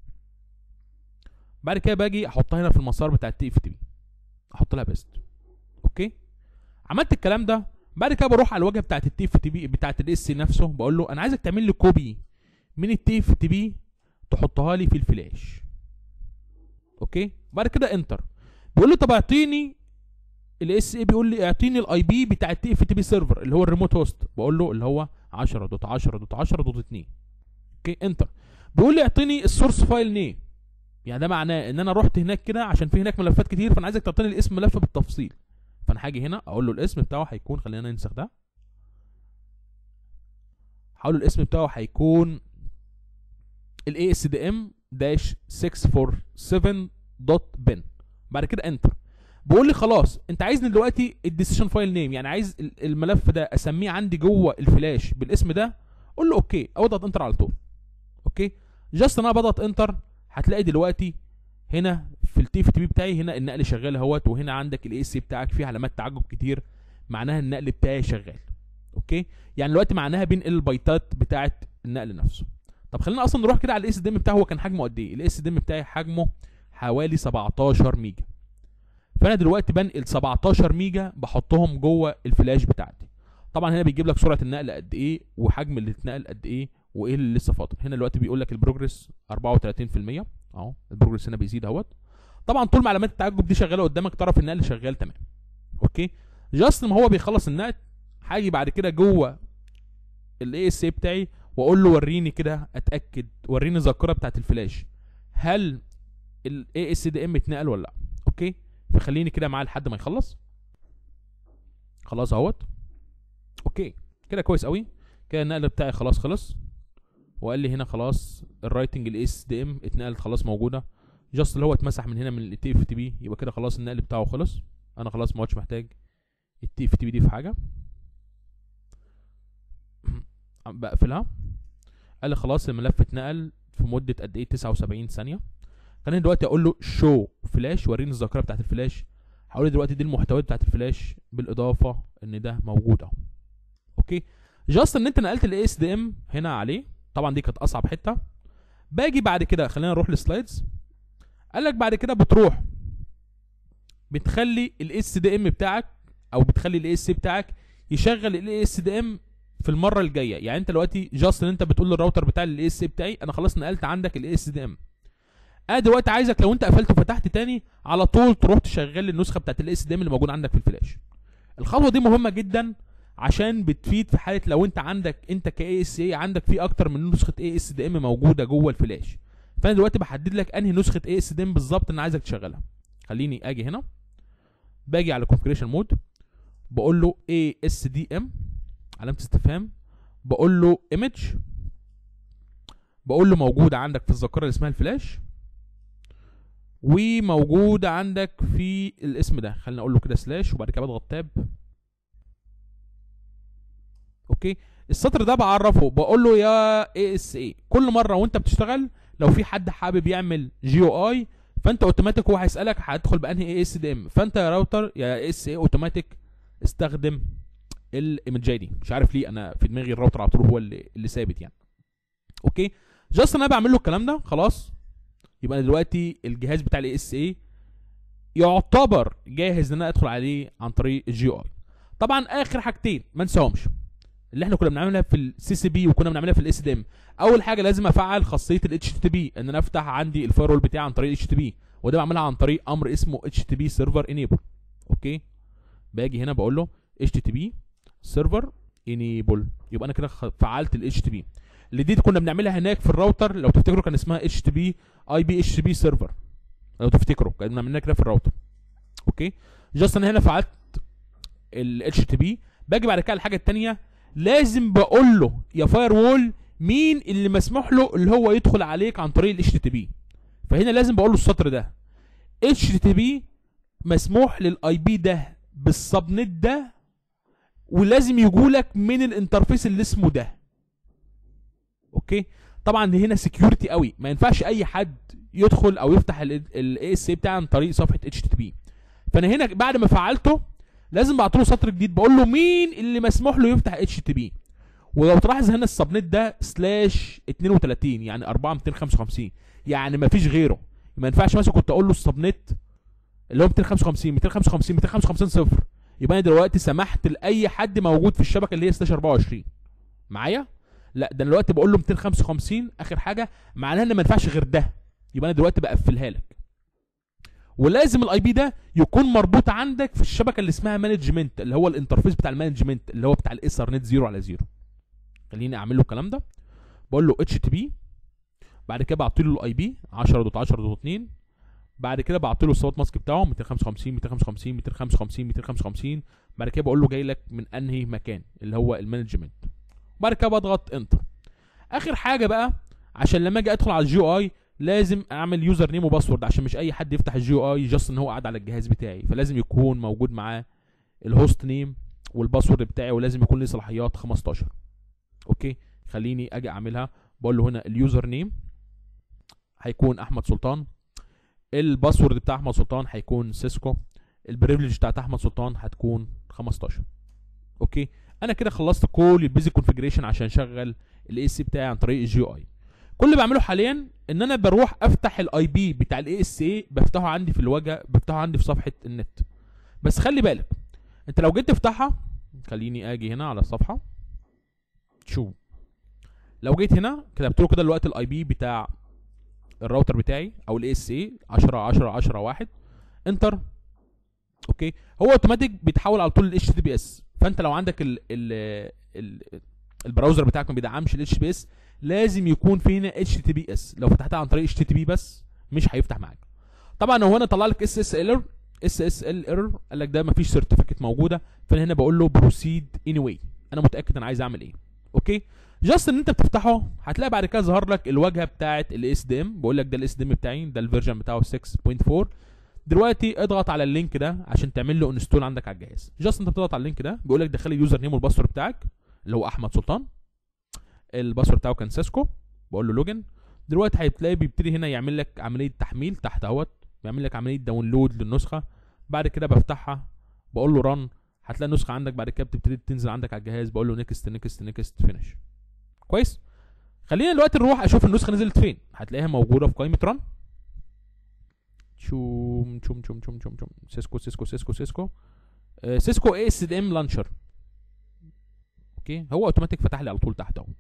بعد كده باجي احطها هنا في المسار بتاع التي اف تي بي احط لها بيست اوكي عملت الكلام ده بعد كده بروح على الواجهه بتاعت التي اف تي بي بتاعت الاس سي نفسه بقول له انا عايزك تعمل لي كوبي من التي اف تي بي تحطها لي في الفلاش اوكي بعد كده انتر بيقول لي طب اعطيني الاس اي بيقول لي اعطيني الاي بي بتاع التي اف تي بي سيرفر اللي هو الريموت هوست بقول له اللي هو 10 دوت 10 دوت 10 دوت 2 اوكي انتر بيقول لي اعطيني السورس فايل نيم يعني ده معناه ان انا رحت هناك كده عشان في هناك ملفات كتير فانا عايزك تعطيني الاسم ملف بالتفصيل فانا هاجي هنا اقول له الاسم بتاعه هيكون خلينا ننسخ ده هقول له الاسم بتاعه هيكون الاي اس دي ام داش 647 دوت بن بعد كده انتر بقول لي خلاص انت عايزني دلوقتي الديسيشن فايل نيم يعني عايز ال- الملف ده اسميه عندي جوه الفلاش بالاسم ده قول له اوكي او اضغط انتر على طول اوكي جاست انا بضغط انتر هتلاقي دلوقتي هنا في التي اف تي بي بتاعي هنا النقل شغال اهوت وهنا عندك الاي سي بتاعك فيه علامات تعجب كتير معناها النقل بتاعي شغال اوكي يعني دلوقتي معناها بينقل البايتات بتاعه النقل نفسه طب خلينا اصلا نروح كده على الاس دي ام بتاعه هو كان حجمه قد ايه الاس دي ام بتاعي حجمه حوالي 17 ميجا فانا دلوقتي بنقل 17 ميجا بحطهم جوه الفلاش بتاعتي طبعا هنا بيجيب لك سرعه النقل قد ايه وحجم اللي اتنقل قد ايه وايه اللي لسه فاضل هنا دلوقتي بيقول لك البروجرس 34% اهو البروجرس هنا بيزيد اهوت طبعا طول ما علامات التعجب دي شغاله قدامك طرف النقل شغال تمام اوكي جاست ما هو بيخلص النقل هاجي بعد كده جوه الاي اس اي بتاعي واقول له وريني كده اتاكد وريني الذاكره بتاعت الفلاش هل الاي اس دي ام اتنقل ولا لا اوكي فخليني كده معاه لحد ما يخلص خلاص اهوت اوكي كده كويس قوي كده النقل بتاعي خلاص خلص وقال لي هنا خلاص الرايتنج الاي اس دي ام اتنقلت خلاص موجوده جاست اللي هو اتمسح من هنا من التي اف تي بي يبقى كده خلاص النقل بتاعه خلص انا خلاص ما عادش محتاج التي اف تي بي دي في حاجه بقفلها قال لي خلاص الملف اتنقل في مده قد ايه 79 ثانيه خليني دلوقتي اقول له شو فلاش وريني الذاكره بتاعت الفلاش هقول له دلوقتي دي المحتويات بتاعت الفلاش بالاضافه ان ده موجود اهو اوكي جاست ان انت نقلت الاي اس دي ام هنا عليه طبعا دي كانت اصعب حته باجي بعد كده خلينا نروح للسلايدز قال لك بعد كده بتروح بتخلي الاس دي ام بتاعك او بتخلي الاي اس بتاعك يشغل الاي اس دي ام في المره الجايه يعني انت دلوقتي جاست ان انت بتقول للراوتر بتاع الاي اس بتاعي انا خلاص نقلت عندك الاي اس دي ام انا دلوقتي عايزك لو انت قفلت وفتحت تاني على طول تروح تشغل النسخه بتاعت الاي اس دي ام اللي موجوده عندك في الفلاش الخطوه دي مهمه جدا عشان بتفيد في حاله لو انت عندك انت كاي اس اي عندك في اكتر من نسخه اي اس دي ام موجوده جوه الفلاش فانا دلوقتي بحدد لك انهي نسخه اي اس دي ام بالظبط انا عايزك تشغلها خليني اجي هنا باجي على كونفيجريشن مود بقول له اي اس دي ام علامه استفهام بقول له ايمج بقول له موجوده عندك في الذاكره اللي اسمها الفلاش وموجوده عندك في الاسم ده خلينا اقول له كده سلاش وبعد كده بضغط تاب اوكي السطر ده بعرفه بقول له يا اي اس اي كل مره وانت بتشتغل لو في حد حابب يعمل جي او اي فانت اوتوماتيك هو هيسالك هتدخل بانهي اي اس دي ام فانت يا راوتر يا اس اي اوتوماتيك استخدم الايمجاي دي مش عارف ليه انا في دماغي الراوتر على طول هو اللي اللي ثابت يعني اوكي جاست انا بعمل له الكلام ده خلاص يبقى أنا دلوقتي الجهاز بتاع الاي اس اي يعتبر جاهز ان انا ادخل عليه عن طريق الجي اي طبعا اخر حاجتين ما انساهمش اللي احنا كنا بنعملها في السي سي بي وكنا بنعملها في الاس دي ام اول حاجه لازم افعل خاصيه الاتش تي بي ان انا افتح عندي الفايرول بتاعي عن طريق الاتش تي بي وده بعملها عن طريق امر اسمه اتش تي بي سيرفر انيبل اوكي باجي هنا بقول له اتش تي بي سيرفر انيبل يبقى انا كده خ- فعلت الاتش تي بي اللي دي كنا بنعملها هناك في الراوتر لو تفتكروا كان اسمها اتش تي بي اي بي اتش تي بي سيرفر لو تفتكروا كنا بنعملها كده في الراوتر اوكي جاست انا هنا فعلت الاتش تي بي باجي بعد كده على الحاجه الثانيه لازم بقول له يا فاير وول مين اللي مسموح له اللي هو يدخل عليك عن طريق الاتش تي بي فهنا لازم بقول له السطر ده اتش تي بي مسموح للاي بي ده بالسبنت ده ولازم يجولك من الانترفيس اللي اسمه ده اوكي طبعا هنا سكيورتي قوي ما ينفعش اي حد يدخل او يفتح الاي اس اي بتاعي عن طريق صفحه اتش تي بي فانا هنا بعد ما فعلته لازم بعت له سطر جديد بقول له مين اللي مسموح له يفتح اتش تي بي ولو تلاحظ هنا السبنت ده سلاش 32 يعني 4 255 يعني ما فيش غيره ما ينفعش مثلا كنت اقول له السبنت اللي هو 255 255 255 صفر يبقى انا دلوقتي سمحت لاي حد موجود في الشبكه اللي هي سلاش 24 معايا لا ده انا دلوقتي بقول له 255 اخر حاجه معناها ان ما ينفعش غير ده يبقى انا دلوقتي بقفلها لك ولازم الاي بي ده يكون مربوط عندك في الشبكه اللي اسمها مانجمنت اللي هو الانترفيس بتاع المانجمنت اللي هو بتاع الاس نت 0 على 0 خليني اعمل له الكلام ده بقول له اتش تي بي بعد كده بعت له الاي بي 10.10.2 بعد كده بعت له الصوت ماسك بتاعه 255 255 255 255 بعد كده بقول له جاي لك من انهي مكان اللي هو المانجمنت بعد كده بضغط انتر اخر حاجه بقى عشان لما اجي ادخل على الجي اي لازم اعمل يوزر نيم وباسورد عشان مش اي حد يفتح الجي اي جاست ان هو قاعد على الجهاز بتاعي فلازم يكون موجود معاه الهوست نيم والباسورد بتاعي ولازم يكون لي صلاحيات 15 اوكي خليني اجي اعملها بقول له هنا اليوزر نيم هيكون احمد سلطان الباسورد بتاع احمد سلطان هيكون سيسكو البريفليج بتاعت احمد سلطان هتكون 15 اوكي انا كده خلصت كل البيزك كونفيجريشن عشان اشغل الاي سي بتاعي عن طريق الجي اي كل اللي بعمله حاليا ان انا بروح افتح الاي بي بتاع الاي اس اي بفتحه عندي في الواجهه بفتحه عندي في صفحه النت بس خلي بالك انت لو جيت تفتحها خليني اجي هنا على الصفحه شو لو جيت هنا كتبت له كده دلوقتي الاي بي بتاع الراوتر بتاعي او الاي اس اي 10 10 10 1 انتر اوكي هو اوتوماتيك بيتحول على طول للاتش تي بي اس فانت لو عندك ال ال ال البراوزر بتاعك ما بيدعمش الاتش تي بي اس لازم يكون في هنا اتش تي بي اس لو فتحتها عن طريق اتش تي بي بس مش هيفتح معاك طبعا هو هنا طلع لك اس اس ايرور اس اس ال ايرور قال لك ده مفيش سيرتيفيكت موجوده فانا هنا بقول له بروسيد اني واي انا متاكد انا عايز اعمل ايه اوكي جاست ان انت بتفتحه هتلاقي بعد كده ظهر لك الواجهه بتاعه الاس دي ام بقول لك ده الاس دي ام بتاعي ده الفيرجن بتاعه 6.4 دلوقتي اضغط على اللينك ده عشان تعمل له انستول عندك على الجهاز جاست انت بتضغط على اللينك ده بيقول لك دخل اليوزر نيم والباسورد بتاعك اللي هو احمد سلطان الباسورد بتاعه كان سيسكو بقول له لوجن دلوقتي هتلاقي بيبتدي هنا يعمل لك عمليه تحميل تحت اهوت بيعمل لك عمليه داونلود للنسخه بعد كده بفتحها بقول له رن هتلاقي النسخه عندك بعد كده بتبتدي تنزل عندك على الجهاز بقول له نيكست نيكست نيكست فينش كويس خلينا دلوقتي نروح اشوف النسخه نزلت فين هتلاقيها موجوده في قائمه رن شوم شوم شوم شوم شوم شوم سيسكو سيسكو سيسكو سيسكو آه، سيسكو اي اس دي ام لانشر اوكي هو اوتوماتيك فتح لي على طول تحت اهو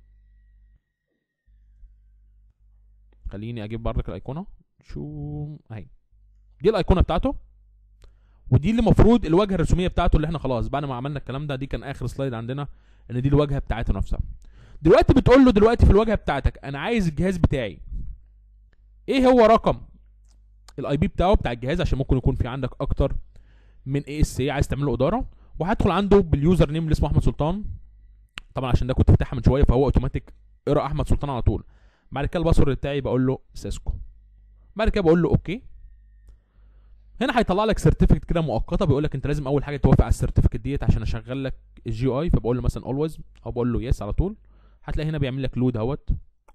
خليني اجيب بردك الايقونه شو اهي دي الايقونه بتاعته ودي اللي المفروض الواجهه الرسوميه بتاعته اللي احنا خلاص بعد ما عملنا الكلام ده دي كان اخر سلايد عندنا ان دي الواجهه بتاعته نفسها دلوقتي بتقول له دلوقتي في الواجهه بتاعتك انا عايز الجهاز بتاعي ايه هو رقم الاي بي بتاعه بتاع الجهاز عشان ممكن يكون في عندك اكتر من اي اس اي عايز تعمل له اداره وهدخل عنده باليوزر نيم اللي اسمه احمد سلطان طبعا عشان ده كنت فاتحها من شويه فهو اوتوماتيك اقرا احمد سلطان على طول بعد كده الباسورد بتاعي بقول له سيسكو بعد كده بقول له اوكي هنا هيطلع لك سيرتيفيكت كده مؤقته بيقول لك انت لازم اول حاجه توافق على السيرتيفيكت ديت عشان اشغل لك الجي اي فبقول له مثلا اولويز او بقول له يس على طول هتلاقي هنا بيعمل لك لود اهوت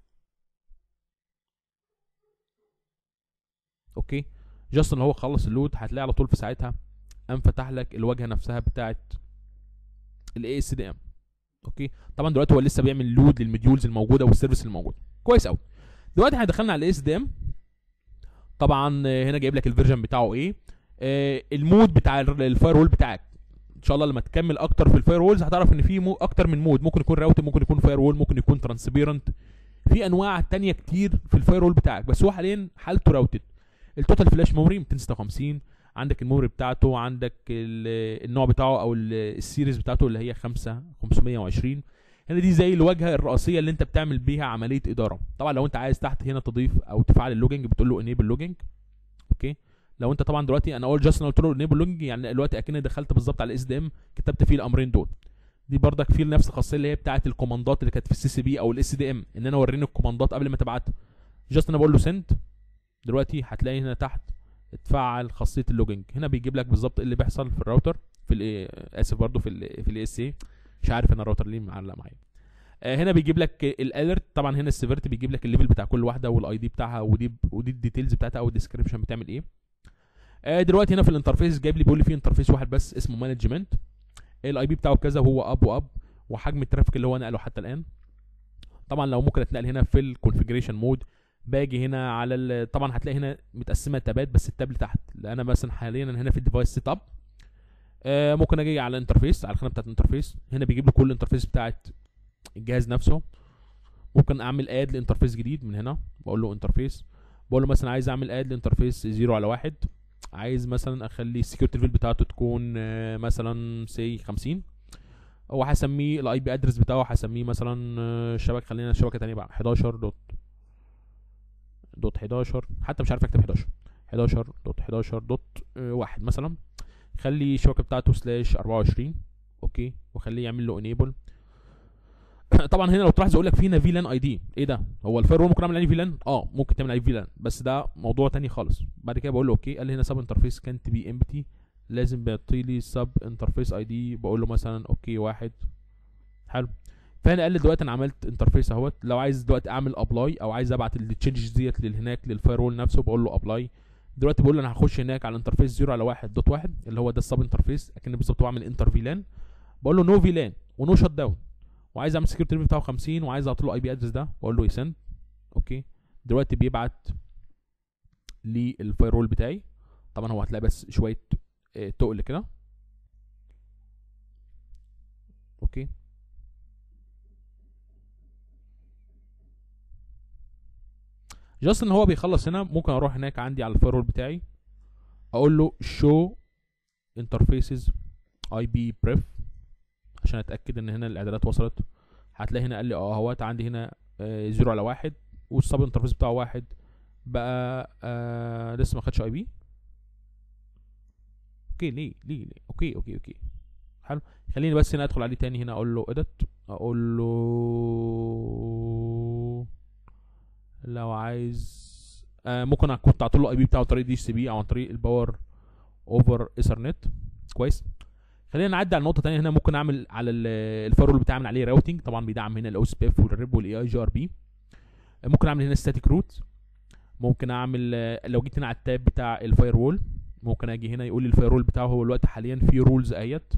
اوكي جاست ان هو خلص اللود هتلاقي على طول في ساعتها قام فتح لك الواجهه نفسها بتاعت الاي اس دي ام اوكي طبعا دلوقتي هو لسه بيعمل لود للمديولز الموجوده والسيرفيس الموجوده كويس قوي دلوقتي احنا دخلنا على الاي اس دي ام طبعا آه، هنا جايب لك الفيرجن بتاعه ايه آه، المود بتاع الفاير وول بتاعك ان شاء الله لما تكمل اكتر في الفاير وولز هتعرف ان في مو اكتر من مود ممكن يكون راوت ممكن يكون فاير وول ممكن يكون ترانسبيرنت في انواع تانية كتير في الفاير وول بتاعك بس هو حاليا حالته راوتد التوتال فلاش ميموري 256 عندك الميموري بتاعته عندك ال- النوع بتاعه او ال- السيريز بتاعته اللي هي 5 520 هنا دي زي الواجهه الرئيسيه اللي انت بتعمل بيها عمليه اداره طبعا لو انت عايز تحت هنا تضيف او تفعل اللوجنج بتقول له انيبل لوجنج اوكي لو انت طبعا دلوقتي انا اول جاست انا قلت له انيبل لوجنج يعني دلوقتي اكني دخلت بالظبط على الاس دي ام كتبت فيه الامرين دول دي بردك في نفس الخاصيه اللي هي بتاعه الكوماندات اللي كانت في السي سي بي او الاس دي ام ان انا اوريني الكوماندات قبل ما تبعتها جاست انا بقول له سند دلوقتي هتلاقي هنا تحت اتفعل خاصيه اللوجنج هنا بيجيب لك بالظبط ايه اللي بيحصل في الراوتر في ال اسف برضو في ال في الاي اس اي مش عارف انا الراوتر ليه معلق معايا آه، هنا بيجيب لك الالرت طبعا هنا السيفيرتي بيجيب لك الليفل بتاع كل واحده والاي دي بتاعها ودي ودي الديتيلز بتاعتها او الديسكربشن بتعمل ايه آه، دلوقتي هنا في الانترفيس جايب لي بيقول لي في انترفيس واحد بس اسمه مانجمنت الاي بي بتاعه كذا وهو اب واب وحجم الترافيك اللي هو نقله حتى الان طبعا لو ممكن اتنقل هنا في الكونفيجريشن مود باجي هنا على ال- طبعا هتلاقي هنا متقسمه تابات بس التاب اللي تحت لان انا مثلا حاليا هنا في الديفايس سيت اب آه ممكن اجي على الانترفيس على الخانه بتاعت الانترفيس هنا بيجيب لي كل الانترفيس بتاعت الجهاز نفسه ممكن اعمل اد لانترفيس جديد من هنا بقول له انترفيس بقول له مثلا عايز اعمل اد لانترفيس 0 على 1 عايز مثلا اخلي السكيورتي ليفل بتاعته تكون آه، مثلا سي 50 هو هسميه الاي بي ادرس بتاعه هسميه مثلا آه، شبكه خلينا شبكه تانية بقى 11 دوت دوت 11 حتى مش عارف اكتب 11 11 دوت 11 دوت آه، واحد مثلا خلي الشبكه بتاعته سلاش 24 اوكي وخليه يعمل له انيبل طبعا هنا لو تلاحظ يقول لك في هنا فيلان اي دي ايه ده هو الفاير ممكن اعمل عليه فيلان اه ممكن تعمل عليه فيلان بس ده موضوع تاني خالص بعد كده بقول له اوكي قال لي هنا سب انترفيس كانت بي امبتي لازم بيعطي لي سب انترفيس اي دي بقول له مثلا اوكي واحد حلو فهنا قال لي دلوقتي انا عملت انترفيس اهوت لو عايز دلوقتي اعمل ابلاي او عايز ابعت التشنجز ديت لهناك للفاير وول نفسه بقول له ابلاي دلوقتي بقول له انا هخش هناك على الانترفيس 0 على 1 دوت 1 اللي هو ده السب انترفيس اكن بالظبط بعمل انتر فيلان بقول له نو فيلان ونو شت داون وعايز اعمل سكيورتي ليفل بتاعه 50 وعايز اعطي له اي بي ادرس ده واقول له يسند اوكي دلوقتي بيبعت للفاير وول بتاعي طبعا هو هتلاقي بس شويه آه، تقل كده اوكي جاست ان هو بيخلص هنا ممكن اروح هناك عندي على الفاير وول بتاعي اقول له show interfaces اي بي بريف عشان اتاكد ان هنا الاعدادات وصلت هتلاقي هنا قال لي اه اهوت عندي هنا آه، زيرو على واحد والسب انترفيس بتاعه واحد بقى آه لسه ما خدش اي بي اوكي ليه ليه ليه اوكي اوكي اوكي حلو خليني بس هنا ادخل عليه تاني هنا اقول له ادت اقول له لو عايز آه ممكن كنت اعطي له اي بي بتاعه عن طريق دي سي بي او عن طريق الباور اوفر ايثرنت كويس خلينا نعدي على نقطه تانية هنا ممكن اعمل على الفايرول بتاعي اعمل عليه راوتنج طبعا بيدعم هنا الاو اس بي اف والريب والاي اي جي ار بي ممكن اعمل هنا ستاتيك روت ممكن اعمل آه، لو جيت هنا على التاب بتاع الفاير وول ممكن اجي هنا يقول لي الفاير وول بتاعه هو الوقت حاليا فيه رولز اهيت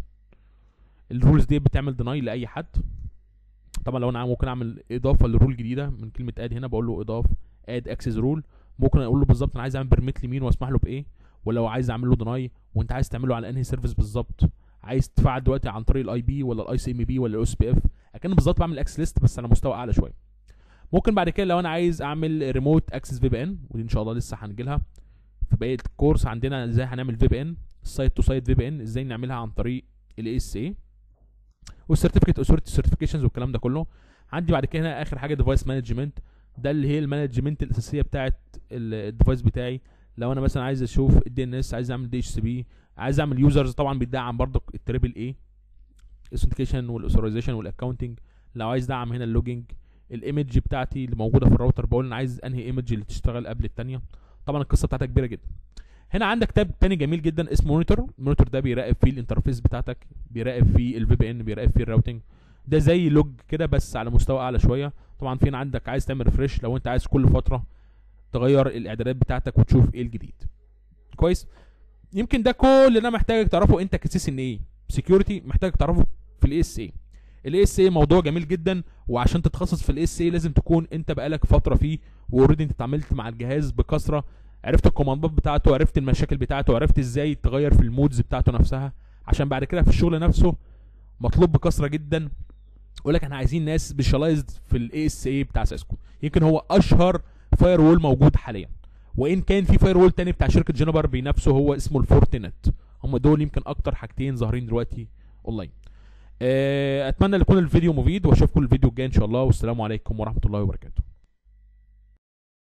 الرولز دي بتعمل ديناي لاي حد طبعا لو انا ممكن اعمل اضافه لرول جديده من كلمه اد هنا بقول له اضاف اد اكسس رول ممكن اقول له بالظبط انا عايز اعمل بيرميت لمين واسمح له بايه ولو عايز اعمل له ديناي وانت عايز تعمله على انهي سيرفيس بالظبط عايز تفعل دلوقتي عن طريق الاي بي ولا الاي سي ام بي ولا الاو اس بي اف اكن بالظبط بعمل اكس ليست بس على مستوى اعلى شويه ممكن بعد كده لو انا عايز اعمل ريموت اكسس في بي ان ودي ان شاء الله لسه هنجي لها في بقيه الكورس عندنا ازاي هنعمل في بي ان سايت تو سايت في بي ان ازاي نعملها عن طريق الاي اس اي والسيرتيفيكت اوثورتي سيرتيفيكيشنز والكلام ده كله عندي بعد كده هنا اخر حاجه ديفايس مانجمنت ده اللي هي المانجمنت الاساسيه بتاعه الديفايس بتاعي لو انا مثلا عايز اشوف الدي ان اس عايز اعمل دي اتش سي بي عايز اعمل يوزرز طبعا بيدعم برضك التريبل اي الاوثنتيكيشن والاوثرايزيشن والاكونتنج لو عايز دعم هنا اللوجينج الايمج بتاعتي اللي موجوده في الراوتر بقول انا عايز انهي ايمج اللي تشتغل قبل الثانيه طبعا القصه بتاعتها كبيره جدا هنا عندك تاب تاني جميل جدا اسمه مونيتور المونيتور ده بيراقب فيه الانترفيس بتاعتك بيراقب فيه الفي بي ان بيراقب فيه الراوتنج ده زي لوج كده بس على مستوى اعلى شويه طبعا فين عندك عايز تعمل ريفرش لو انت عايز كل فتره تغير الاعدادات بتاعتك وتشوف ايه الجديد كويس يمكن ده كل اللي انا محتاجك تعرفه انت كسيس ان ايه سكيورتي محتاجك تعرفه في الاي اس اي الاي اس اي موضوع جميل جدا وعشان تتخصص في الاي اس اي لازم تكون انت بقالك فتره فيه واوريدي انت اتعاملت مع الجهاز بكثره عرفت الكوماندات بتاعته عرفت المشاكل بتاعته عرفت ازاي تغير في المودز بتاعته نفسها عشان بعد كده في الشغل نفسه مطلوب بكثره جدا يقول لك احنا عايزين ناس سبيشالايزد في الاي اس اي بتاع سيسكو يمكن هو اشهر فاير وول موجود حاليا وان كان في فاير وول تاني بتاع شركه جينبر بينافسه هو اسمه الفورتنت هم دول يمكن اكتر حاجتين ظاهرين دلوقتي اونلاين آه، اتمنى يكون الفيديو مفيد واشوفكم الفيديو الجاي ان شاء الله والسلام عليكم ورحمه الله وبركاته